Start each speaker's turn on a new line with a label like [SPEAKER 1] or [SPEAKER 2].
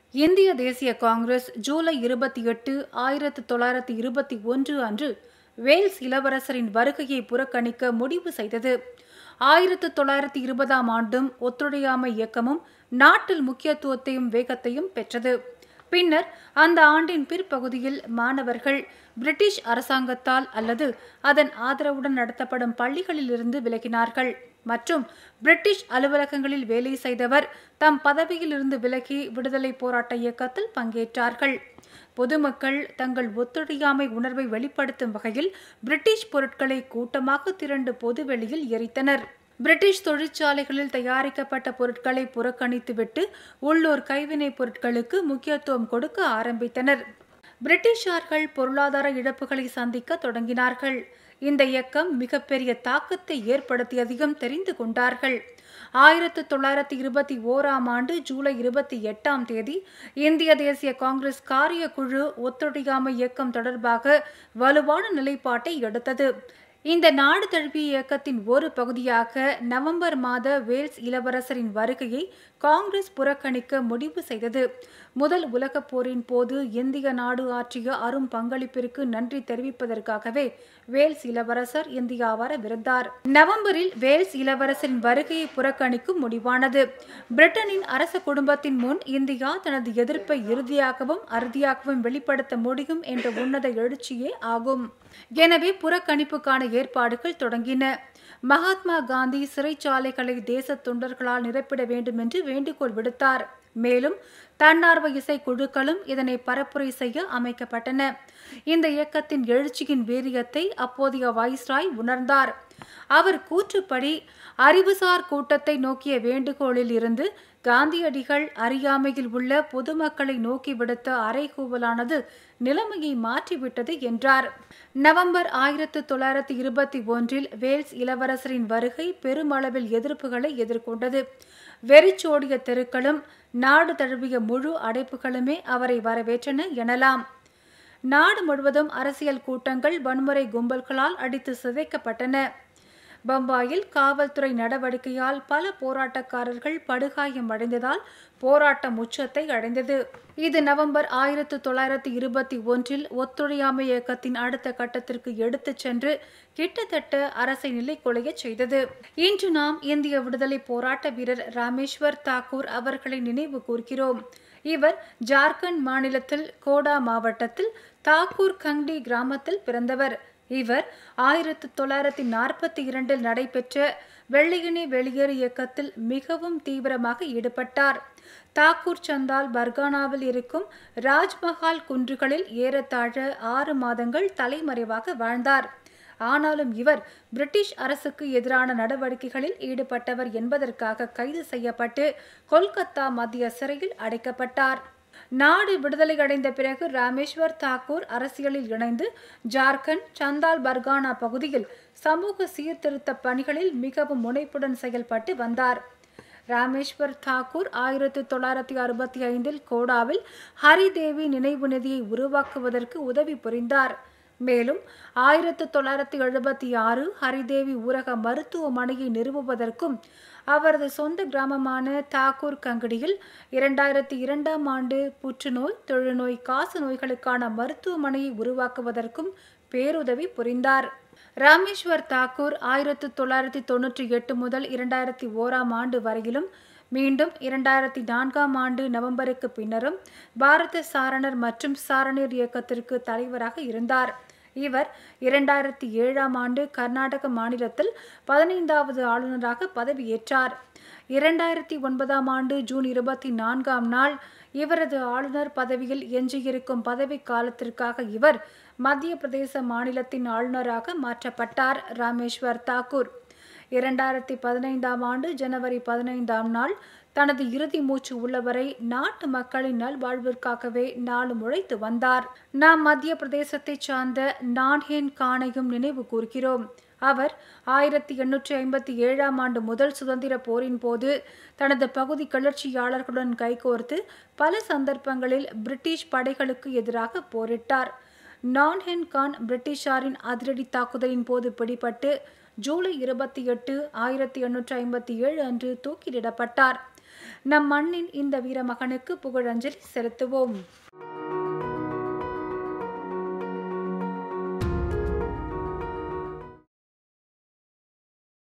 [SPEAKER 1] இந்திய தேசிய காங்கிரஸ் ஜூலை இருபத்தி எட்டு ஆயிரத்து தொள்ளாயிரத்து இருபத்தி ஒன்று அன்று வேல்ஸ் இளவரசரின் வருகையை புறக்கணிக்க முடிவு செய்தது ஆயிரத்து தொள்ளாயிரத்து இருபதாம் ஆண்டும் ஒத்துழையாமை இயக்கமும் நாட்டில் முக்கியத்துவத்தையும் வேகத்தையும் பெற்றது பின்னர் அந்த ஆண்டின் பிற்பகுதியில் மாணவர்கள் பிரிட்டிஷ் அரசாங்கத்தால் அல்லது அதன் ஆதரவுடன் நடத்தப்படும் பள்ளிகளிலிருந்து விலகினார்கள் மற்றும் பிரிட்டிஷ் அலுவலகங்களில் வேலை செய்தவர் தம் பதவியிலிருந்து விலகி விடுதலை போராட்ட இயக்கத்தில் பங்கேற்றார்கள் பொதுமக்கள் தங்கள் ஒத்துழையாமை உணர்வை வெளிப்படுத்தும் வகையில் பிரிட்டிஷ் பொருட்களை கூட்டமாக திரண்டு பொதுவெளியில் எரித்தனர் பிரிட்டிஷ் தொழிற்சாலைகளில் தயாரிக்கப்பட்ட பொருட்களை புறக்கணித்துவிட்டு உள்ளூர் கைவினைப் பொருட்களுக்கு முக்கியத்துவம் கொடுக்க ஆரம்பித்தனர் பிரிட்டிஷார்கள் பொருளாதார இழப்புகளை சந்திக்க தொடங்கினார்கள் இந்த இயக்கம் மிகப்பெரிய தாக்கத்தை ஏற்படுத்தியதையும் தெரிந்து கொண்டார்கள் ஆயிரத்து தொள்ளாயிரத்தி இருபத்தி ஓராம் ஆண்டு ஜூலை இருபத்தி எட்டாம் தேதி இந்திய தேசிய காங்கிரஸ் காரிய குழு ஒத்துழையாமை இயக்கம் தொடர்பாக வலுவான நிலைப்பாட்டை எடுத்தது இந்த நாடு தழுவிய இயக்கத்தின் ஒரு பகுதியாக நவம்பர் மாத வேல்ஸ் இளவரசரின் வருகையை காங்கிரஸ் புறக்கணிக்க முடிவு செய்தது முதல் உலகப் போரின் போது இந்திய நாடு ஆற்றிய அரும் பங்களிப்பிற்கு நன்றி தெரிவிப்பதற்காகவே வேல்ஸ் இளவரசர் இந்தியா வரவிருந்தார் நவம்பரில் வேல்ஸ் இளவரசரின் வருகையை புறக்கணிக்கும் முடிவானது பிரிட்டனின் அரச குடும்பத்தின் முன் இந்தியா தனது எதிர்ப்பை இறுதியாகவும் அறுதியாகவும் வெளிப்படுத்த முடியும் என்ற உன்னத எழுச்சியே ஆகும் எனவே புறக்கணிப்புக்கான ஏற்பாடுகள் தொடங்கின மகாத்மா காந்தி சிறைச்சாலைகளை தேச தொண்டர்களால் நிரப்பிட வேண்டும் என்று வேண்டுகோள் விடுத்தார் மேலும் தன்னார்வ இசை குழுக்களும் இதனை பரப்புரை செய்ய அமைக்கப்பட்டன இந்த இயக்கத்தின் எழுச்சியின் வீரியத்தை அப்போதைய வைஸ்ராய் உணர்ந்தார் அவர் கூற்றுப்படி அறிவுசார் கூட்டத்தை நோக்கிய வேண்டுகோளில் இருந்து காந்தியடிகள் அறியாமையில் உள்ள பொதுமக்களை நோக்கி விடுத்த அறைகூவலானது நிலைமையை மாற்றிவிட்டது என்றார் நவம்பர் ஆயிரத்து தொள்ளாயிரத்தி இருபத்தி ஒன்றில் வேல்ஸ் இளவரசரின் வருகை பெருமளவில் எதிர்ப்புகளை எதிர்கொண்டது வெறிச்சோடிய தெருக்களும் நாடு தழுவிய முழு அடைப்புகளுமே அவரை வரவேற்றன எனலாம் நாடு முழுவதும் அரசியல் கூட்டங்கள் வன்முறை கும்பல்களால் அடித்து சிதைக்கப்பட்டன பம்பாயில் காவல்துறை நடவடிக்கையால் பல போராட்டக்காரர்கள் படுகாயம் அடைந்ததால் போராட்டம் உச்சத்தை அடைந்தது இது நவம்பர் ஆயிரத்து தொள்ளாயிரத்தி இருபத்தி ஒன்றில் ஒத்துழையாமை இயக்கத்தின் அடுத்த கட்டத்திற்கு எடுத்துச் சென்று கிட்டத்தட்ட அரசை நிலைக்குலைய செய்தது இன்று நாம் இந்திய விடுதலை போராட்ட வீரர் ராமேஸ்வர் தாக்கூர் அவர்களை நினைவு கூர்கிறோம் இவர் ஜார்க்கண்ட் மாநிலத்தில் கோடா மாவட்டத்தில் தாக்கூர் கங்டி கிராமத்தில் பிறந்தவர் இவர் ஆயிரத்து தொள்ளாயிரத்தி நாற்பத்தி இரண்டில் நடைபெற்ற வெள்ளையனே வெளியேறு இயக்கத்தில் மிகவும் தீவிரமாக ஈடுபட்டார் தாக்கூர் சந்தால் பர்கானாவில் இருக்கும் ராஜ்மஹால் குன்றுகளில் ஏறத்தாழ ஆறு மாதங்கள் தலைமறைவாக வாழ்ந்தார் ஆனாலும் இவர் பிரிட்டிஷ் அரசுக்கு எதிரான நடவடிக்கைகளில் ஈடுபட்டவர் என்பதற்காக கைது செய்யப்பட்டு கொல்கத்தா மத்திய சிறையில் அடைக்கப்பட்டார் நாடு விடுதலை அடைந்த பிறகு ராமேஸ்வர் தாக்கூர் அரசியலில் இணைந்து ஜார்க்கண்ட் சந்தால் பர்கானா பகுதியில் சமூக சீர்திருத்த பணிகளில் மிகவும் முனைப்புடன் செயல்பட்டு வந்தார் ராமேஸ்வர் தாக்கூர் ஆயிரத்தி தொள்ளாயிரத்தி அறுபத்தி ஐந்தில் கோடாவில் ஹரிதேவி நினைவு நிதியை உருவாக்குவதற்கு உதவி புரிந்தார் மேலும் ஆயிரத்து தொள்ளாயிரத்தி எழுபத்தி ஆறு ஹரிதேவி ஊரக மருத்துவமனையை நிறுவுவதற்கும் அவரது சொந்த கிராமமான தாக்கூர் கங்கடியில் இரண்டாயிரத்தி இரண்டாம் ஆண்டு புற்றுநோய் தொழுநோய் காச நோய்களுக்கான மருத்துவமனையை உருவாக்குவதற்கும் பேருதவி புரிந்தார் ராமேஸ்வர் தாக்கூர் ஆயிரத்து தொள்ளாயிரத்தி தொன்னூற்றி எட்டு முதல் இரண்டாயிரத்தி ஓராம் ஆண்டு வரையிலும் மீண்டும் இரண்டாயிரத்தி நான்காம் ஆண்டு நவம்பருக்கு பின்னரும் பாரத சாரணர் மற்றும் சாரணர் இயக்கத்திற்கு தலைவராக இருந்தார் இவர் இரண்டாயிரத்தி ஏழாம் ஆண்டு கர்நாடக மாநிலத்தில் பதினைந்தாவது ஆளுநராக பதவியேற்றார் இரண்டாயிரத்தி ஒன்பதாம் ஆண்டு ஜூன் இருபத்தி நான்காம் நாள் இவரது ஆளுநர் பதவியில் எஞ்சியிருக்கும் பதவி காலத்திற்காக இவர் மத்திய பிரதேச மாநிலத்தின் ஆளுநராக மாற்றப்பட்டார் ராமேஸ்வர் தாக்கூர் இரண்டாயிரத்தி பதினைந்தாம் ஆண்டு ஜனவரி பதினைந்தாம் நாள் தனது இறுதி மூச்சு உள்ளவரை நாட்டு மக்களின் நல்வாழ்விற்காகவே நாளும் உழைத்து வந்தார் நாம் மத்திய பிரதேசத்தை சார்ந்த நான்ஹேன் கானையும் நினைவு கூர்கிறோம் அவர் ஆயிரத்தி எண்ணூற்றி ஐம்பத்தி ஏழாம் ஆண்டு முதல் சுதந்திர போரின் போது தனது பகுதி கிளர்ச்சியாளர்களுடன் கைகோர்த்து பல சந்தர்ப்பங்களில் பிரிட்டிஷ் படைகளுக்கு எதிராக போரிட்டார் நான்ஹென் கான் பிரிட்டிஷாரின் அதிரடி தாக்குதலின் போது பிடிபட்டு ஜூலை இருபத்தி எட்டு ஆயிரத்தி எண்ணூற்றி ஐம்பத்தி ஏழு அன்று தூக்கிலிடப்பட்டார் நம் மண்ணின் இந்த வீரமகனுக்கு புகழஞ்சலி செலுத்துவோம்